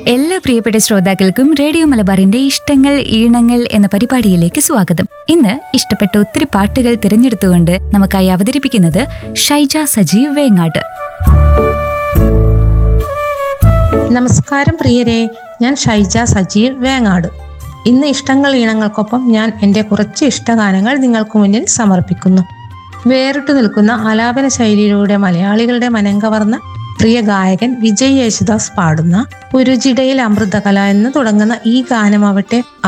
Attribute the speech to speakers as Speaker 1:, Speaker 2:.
Speaker 1: എല്ലാ പ്രിയപ്പെട്ട ശ്രോതാക്കൾക്കും റേഡിയോ മലബാറിന്റെ ഇഷ്ടങ്ങൾ ഈണങ്ങൾ എന്ന പരിപാടിയിലേക്ക് സ്വാഗതം ഇന്ന് ഇഷ്ടപ്പെട്ട ഒത്തിരി പാട്ടുകൾ തിരഞ്ഞെടുത്തുകൊണ്ട് നമുക്കായി അവതരിപ്പിക്കുന്നത് ഷൈജ സജീവ് വേങ്ങാട്
Speaker 2: നമസ്കാരം പ്രിയരെ ഞാൻ ഷൈജ സജീവ് വേങ്ങാട് ഇന്ന് ഇഷ്ടങ്ങൾ ഈണങ്ങൾക്കൊപ്പം ഞാൻ എൻ്റെ കുറച്ച് ഇഷ്ടഗാനങ്ങൾ നിങ്ങൾക്ക് മുന്നിൽ സമർപ്പിക്കുന്നു വേറിട്ടു നിൽക്കുന്ന ആലാപന ശൈലിയിലൂടെ മലയാളികളുടെ മനം കവർന്ന പ്രിയ ഗായകൻ വിജയ് യേശുദാസ് പാടുന്ന ഒരു ജിടയിൽ അമൃതകല എന്ന് തുടങ്ങുന്ന ഈ ഗാനമാവട്ടെ